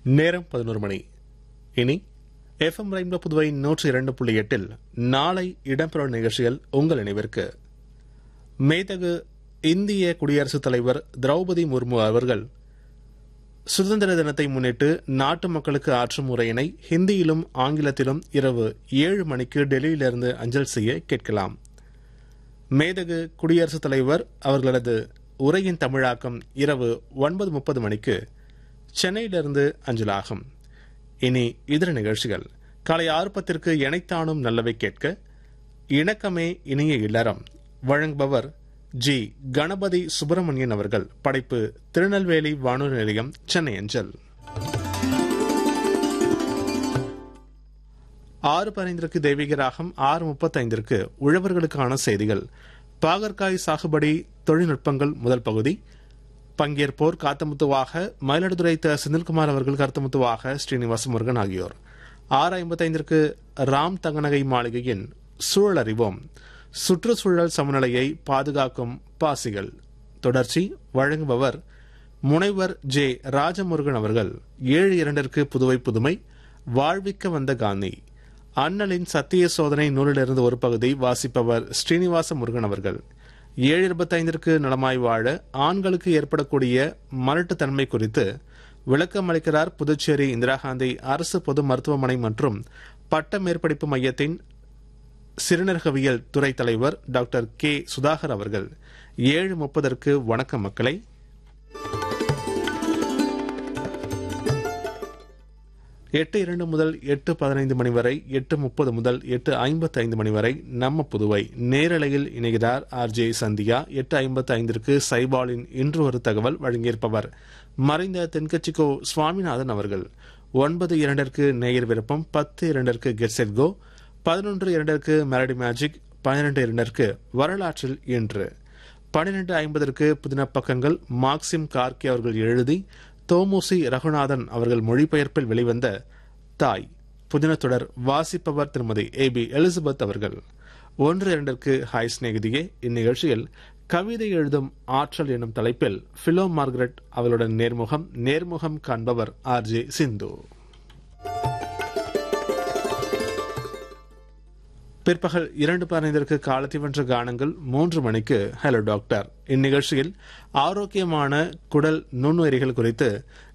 நேரம் பதினோரு மணி இனி எஃப்எம் ரெயின்போ புதுவை நூற்றி இரண்டு புள்ளி எட்டில் நாளை இடம்பெறும் நிகழ்ச்சிகள் உங்கள் நினைவிற்கு மேதகு இந்திய குடியரசுத் தலைவர் திரௌபதி முர்மு அவர்கள் சுதந்திர தினத்தை முன்னிட்டு நாட்டு மக்களுக்கு ஆற்றும் உரையினை ஹிந்தியிலும் ஆங்கிலத்திலும் இரவு ஏழு மணிக்கு டெல்லியிலிருந்து அஞ்சல் செய்ய கேட்கலாம் மேதகு குடியரசுத் தலைவர் அவர்களது உரையின் தமிழாக்கம் இரவு ஒன்பது முப்பது மணிக்கு சென்னையிலிருந்து அஞ்சலாகும் இனி இதர நிகழ்ச்சிகள் காலை ஆறு பத்திற்கு எனைத்தானும் நல்லவை கேட்க இணக்கமே இனிய இல்லறம் வழங்குபவர் ஜி கணபதி சுப்பிரமணியன் அவர்கள் படைப்பு திருநெல்வேலி வானொலி நிலையம் சென்னை அஞ்சல் ஆறு பதினைந்திற்கு தெய்வீக ராகம் ஆறு முப்பத்தைந்திற்கு உழவர்களுக்கான செய்திகள் பாகற்காய் சாகுபடி தொழில்நுட்பங்கள் முதல் பகுதி பங்கேற்போர் காத்தமுத்துவாக மயிலாடுதுறை த செந்தில்குமார் அவர்கள் கருத்தமுத்துவாக ஸ்ரீனிவாச முருகன் ஆகியோர் ஆறு ஐம்பத்தைந்திற்கு ராம் தங்கநகை மாளிகையின் சூழல் அறிவோம் சுற்றுச்சூழல் சமநிலையை பாதுகாக்கும் பாசிகள் தொடர்ச்சி வழங்குபவர் முனைவர் ஜே ராஜமுருகன் அவர்கள் ஏழு இரண்டிற்கு புதுவை புதுமை வாழ்விக்க வந்த காந்தி அண்ணலின் சத்திய சோதனை நூலிலிருந்து ஒரு பகுதி வாசிப்பவர் ஸ்ரீனிவாச முருகன் அவர்கள் ஏழு இருபத்தைந்திற்கு நலமாய் வாழ ஆண்களுக்கு ஏற்படக்கூடிய மலட்டுத்தன்மை குறித்து விளக்கம் அளிக்கிறார் புதுச்சேரி இந்திரா காந்தி அரசு பொது மருத்துவமனை மற்றும் பட்ட மேற்படிப்பு மையத்தின் சிறுநீரகவியல் துறை தலைவர் டாக்டர் கே சுதாகர் அவர்கள் ஏழு முப்பதற்கு வணக்கம் மக்களை எட்டு இரண்டு முதல் எட்டு பதினைந்து மணி வரை எட்டு முப்பது முதல் எட்டு ஐம்பத்தி ஐந்து மணி வரை நம்ம புதுவை நேரலையில் இணைகிறார் ஆர் ஜே சந்தியா எட்டு ஐம்பத்தி ஐந்திற்கு சைபாலின் இன்று ஒரு தகவல் வழங்கியிருப்பவர் மறைந்த தென்கட்சிக்கோ சுவாமிநாதன் அவர்கள் ஒன்பது இரண்டிற்கு நேயர் விருப்பம் பத்து இரண்டிற்கு கெட்செட் கோ பதினொன்று இரண்டிற்கு மெலடி மேஜிக் பன்னிரண்டு இரண்டிற்கு வரலாற்றில் இன்று பன்னிரண்டு ஐம்பதற்கு புதின பக்கங்கள் மார்க்சிம் கார்கே அவர்கள் எழுதி தோமுசி ரகுநாதன் அவர்கள் மொழிபெயர்ப்பில் வெளிவந்த தாய் புதினத்தொடர் வாசிப்பவர் திருமதி ஏ பி எலிசபெத் அவர்கள் ஒன்று இரண்டிற்கு ஹாய் ஸ்நேகிதியே இந்நிகழ்ச்சியில் கவிதை எழுதும் ஆற்றல் எனும் தலைப்பில் பிலோ மார்கரெட் அவளுடன் நேர்முகம் நேர்முகம் காண்பவர் ஆர் ஜே சிந்து பிற்பகல் இரண்டு பதினைந்திற்கு காலத்தை வென்ற கானங்கள் மூன்று மணிக்கு ஹலோ டாக்டர் இந்நிகழ்ச்சியில் ஆரோக்கியமான குடல் நுண்ணுயிரிகள் குறித்து